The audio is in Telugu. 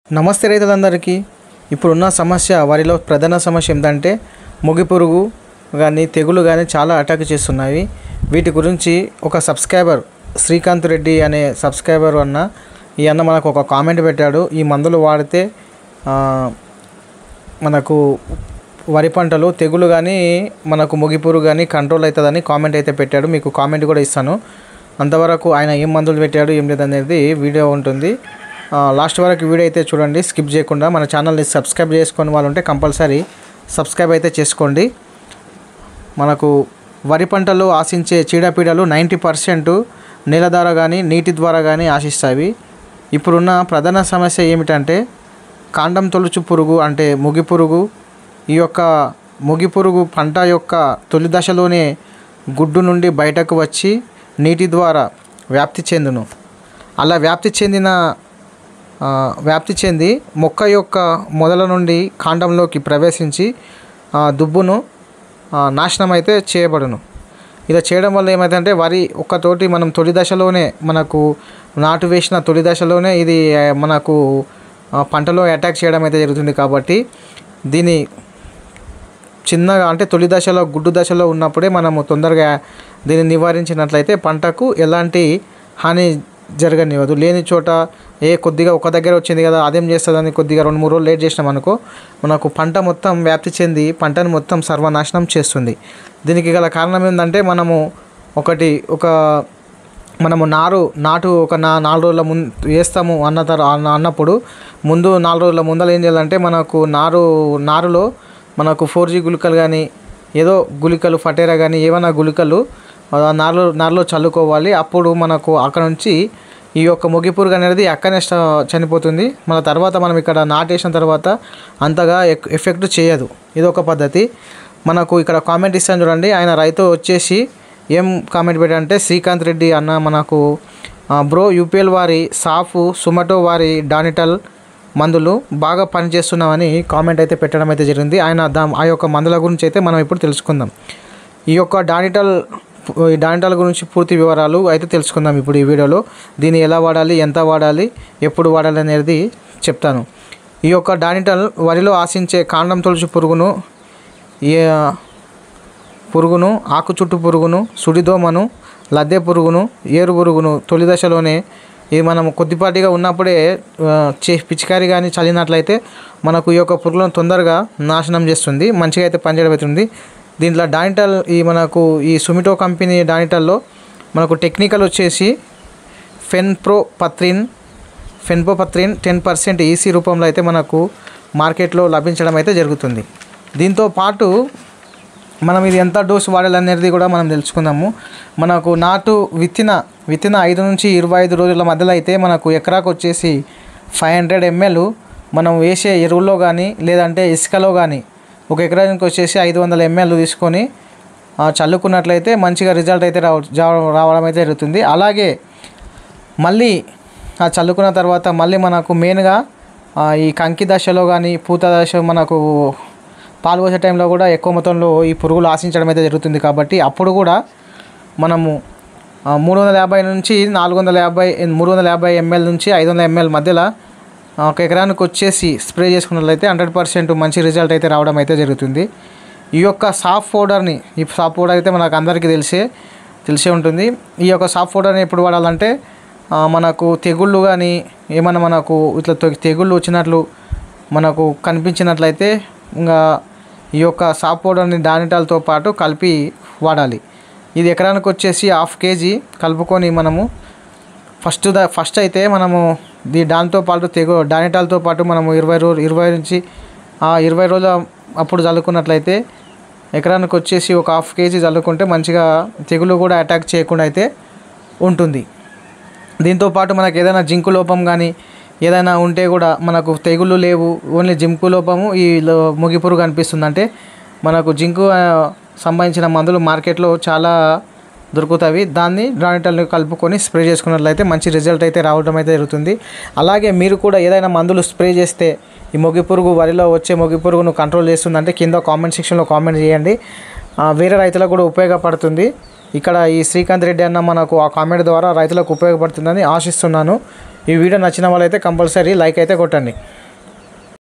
నమస్తే రైతులందరికీ ఇప్పుడున్న సమస్య వరిలో ప్రధాన సమస్య ఏంటంటే మొగి పురుగు కానీ తెగులు కానీ చాలా అటాక్ చేస్తున్నాయి వీటి గురించి ఒక సబ్స్క్రైబర్ శ్రీకాంత్ రెడ్డి అనే సబ్స్క్రైబర్ అన్న ఈ అన్న మనకు ఒక కామెంట్ పెట్టాడు ఈ మందులు వాడితే ఆ, మనకు వరి పంటలు తెగులు కానీ మనకు మొగి పురుగు కానీ కంట్రోల్ అవుతుందని కామెంట్ అయితే పెట్టాడు మీకు కామెంట్ కూడా ఇస్తాను అంతవరకు ఆయన ఏం మందులు పెట్టాడు ఏం లేదనేది వీడియో ఉంటుంది ఆ, లాస్ట్ వరకు వీడియో అయితే చూడండి స్కిప్ చేయకుండా మన ఛానల్ని సబ్స్క్రైబ్ చేసుకొని వాళ్ళు ఉంటే కంపల్సరీ సబ్స్క్రైబ్ అయితే చేసుకోండి మనకు వరి పంటలో ఆశించే చీడపీడలు నైంటీ పర్సెంట్ నేల ద్వారా కానీ నీటి ద్వారా కానీ ఆశిస్తాయి ఇప్పుడున్న ప్రధాన సమస్య ఏమిటంటే కాండం తొలుచు పురుగు అంటే ముగి పురుగు ఈ యొక్క ముగి పురుగు పంట యొక్క తొలి దశలోనే గుడ్డు నుండి బయటకు వచ్చి నీటి ద్వారా వ్యాప్తి చెందును అలా వ్యాప్తి చెందిన ఆ, వ్యాప్తి చెంది మొక్క యొక్క మొదల నుండి కాండంలోకి ప్రవేశించి ఆ, దుబ్బును ఆ, నాశనం అయితే చేయబడును ఇలా చేయడం వల్ల ఏమైందంటే వరి ఒక్కతోటి మనం తొలి దశలోనే మనకు నాటు వేసిన తొలి దశలోనే ఇది ఆ, మనకు ఆ, పంటలో అటాక్ చేయడం అయితే జరుగుతుంది కాబట్టి దీని చిన్నగా అంటే తొలి దశలో గుడ్డు దశలో ఉన్నప్పుడే మనము తొందరగా దీన్ని నివారించినట్లయితే పంటకు ఎలాంటి హాని జరగనివ్వదు లేని చోట ఏ కొద్దిగా ఒక దగ్గర వచ్చింది కదా అదేం చేస్తుందని కొద్దిగా రెండు మూడు రోజులు లేట్ చేసినాం అనుకో మనకు పంట మొత్తం వ్యాప్తి చెంది పంటను మొత్తం సర్వనాశనం చేస్తుంది దీనికి గల కారణం ఏంటంటే మనము ఒకటి ఒక మనము నారు నాటు ఒక నా నాలుగు రోజుల ముందు వేస్తాము అన్న తర అన్న- అన్నప్పుడు ముందు నాలుగు రోజుల ముందర ఏం చేయాలంటే మనకు నారు నారులో మనకు ఫోర్ జీ గుళికలు కానీ ఏదో గుళికలు ఫటేరా కానీ ఏమైనా గుళికలు ఆ నారులో నారులో చల్లుకోవాలి అప్పుడు మనకు అక్కడ నుంచి ఈ యొక్క మొగి పురుగు అనేది అక్కడనే స్ట- చనిపోతుంది మన తర్వాత మనం ఇక్కడ నాటేసిన తర్వాత అంతగా ఎక్- ఎఫెక్ట్ చేయదు ఇది ఒక పద్ధతి మనకు ఇక్కడ కామెంట్ ఇస్తాను చూడండి ఆయన రైతు వచ్చేసి ఏం కామెంట్ పెట్టారంటే శ్రీకాంత్ రెడ్డి అన్న మనకు ఆ, బ్రో యూపీఎల్ వారి సాఫ్ సుమటో వారి డానిటల్ మందులు బాగా పనిచేస్తున్నామని కామెంట్ అయితే పెట్టడం అయితే జరిగింది ఆయన దా ఆ యొక్క మందుల గురించి అయితే మనం ఇప్పుడు తెలుసుకుందాం ఈ యొక్క డానిటల్ ఈ డానిటల్ గురించి పూర్తి వివరాలు అయితే తెలుసుకుందాం ఇప్పుడు ఈ వీడియోలో దీన్ని ఎలా వాడాలి ఎంత వాడాలి ఎప్పుడు వాడాలి అనేది చెప్తాను ఈ యొక్క డానిటల్ వరిలో ఆశించే కాండం తొలుచు పురుగును ఏ పురుగును ఆకు చుట్టు పురుగును సుడిదోమను లద్దె పురుగును ఏరు పురుగును తొలి దశలోనే ఇది మనం కొద్దిపాటిగా ఉన్నప్పుడే ఆ, చే పిచికారి కానీ చల్లినట్లయితే మనకు ఈ యొక్క పురుగులను తొందరగా నాశనం చేస్తుంది మంచిగా అయితే పనిచేయడం అవుతుంది దీంట్లో డానిటల్ ఈ మనకు ఈ సుమిటో కంపెనీ డానిటల్లో మనకు టెక్నికల్ వచ్చేసి fenpropathrin fenpropathrin ten percent EC రూపంలో అయితే మనకు మార్కెట్లో లభించడం అయితే జరుగుతుంది దీంతో పాటు మనం ఇది ఎంత డోసు వాడాలనేది కూడా మనం తెలుసుకుందాము మనకు నాటు విత్తిన విత్తిన ఐదు నుంచి ఇరవై ఐదు రోజుల మధ్యలో అయితే మనకు ఎకరాకు వచ్చేసి ఫైవ్ హండ్రెడ్ ఎంఎల్ మనం వేసే ఎరువుల్లో కానీ లేదంటే ఇసుకలో కానీ ఒక ఎకరానికి వచ్చేసి ఐదు వందల ఎంఎల్ తీసుకొని ఆ, చల్లుకున్నట్లయితే మంచిగా రిజల్ట్ అయితే రావ జా- రావడం అయితే జరుగుతుంది అలాగే మళ్ళీ ఆ చల్లుకున్న తర్వాత మళ్ళీ మనకు మెయిన్గా ఆ, ఈ కంకి దశలో కానీ పూత దశ మనకు పాలు పోసే టైంలో కూడా ఎక్కువ మొత్తంలో ఈ పురుగులు ఆశించడం అయితే జరుగుతుంది కాబట్టి అప్పుడు కూడా మనము ఆ, మూడు వందల యాభై నుంచి నాలుగు వందల యాభై మూడు వందల యాభై ఎంఎల్ నుంచి ఐదు వందల ఎంఎల్ మధ్యలో ఆ, ఒక ఎకరానికి వచ్చేసి స్ప్రే చేసుకున్నట్లయితే హండ్రెడ్ పర్సెంట్ మంచి రిజల్ట్ అయితే రావడం అయితే జరుగుతుంది ఈ యొక్క సాఫ్ పౌడర్ని ఈ సాఫ్ పౌడర్ అయితే మనకు అందరికీ తెలిసే తెలిసే ఉంటుంది ఈ యొక్క సాఫ్ పౌడర్ని ఎప్పుడు వాడాలంటే ఆ, మనకు తెగుళ్ళు కానీ ఏమైనా మనకు ఇట్లా తె- తెగుళ్ళు వచ్చినట్లు మనకు కనిపించినట్లయితే ఇంకా ఈ యొక్క సాఫ్ పౌడర్ని డానిటాల్తో పాటు కలిపి వాడాలి ఇది ఎకరానికి వచ్చేసి హాఫ్ కేజీ కలుపుకొని మనము ఫస్ట్ ద ఫస్ట్ అయితే మనము దీ దాంతో పాటు తెగు డానిటాల్తో పాటు మనము ఇరవై రోజు ఇరవై నుంచి ఆ ఇరవై రోజుల అప్పుడు చల్లుకున్నట్లయితే ఎకరానికి వచ్చేసి ఒక హాఫ్ కేజీ చల్లుకుంటే మంచిగా తెగులు కూడా అటాక్ చేయకుండా అయితే ఉంటుంది దీంతో పాటు మనకు ఏదైనా జింకు లోపం కానీ ఏదైనా ఉంటే కూడా మనకు తెగుళ్ళు లేవు ఓన్లీ జింకు లోపము ఈ లో- ముగి పురుగు అనిపిస్తుంది అంటే మనకు జింకు ఆ, సంబంధించిన మందులు మార్కెట్లో చాలా దొరుకుతాయి దాన్ని డానిటల్ని కలుపుకొని స్ప్రే చేసుకున్నట్లయితే మంచి రిజల్ట్ అయితే రావడం అయితే జరుగుతుంది అలాగే మీరు కూడా ఏదైనా మందులు స్ప్రే చేస్తే ఈ మొగి పురుగు వరిలో వచ్చే మొగి పురుగును కంట్రోల్ చేస్తుందంటే కింద కామెంట్ సెక్షన్లో కామెంట్ చేయండి ఆ, వేరే రైతులకు కూడా ఉపయోగపడుతుంది ఇక్కడ ఈ శ్రీకాంత్ రెడ్డి అన్న మనకు ఆ కామెంట్ ద్వారా రైతులకు ఉపయోగపడుతుందని ఆశిస్తున్నాను ఈ వీడియో నచ్చిన వాళ్ళైతే కంపల్సరీ లైక్ అయితే కొట్టండి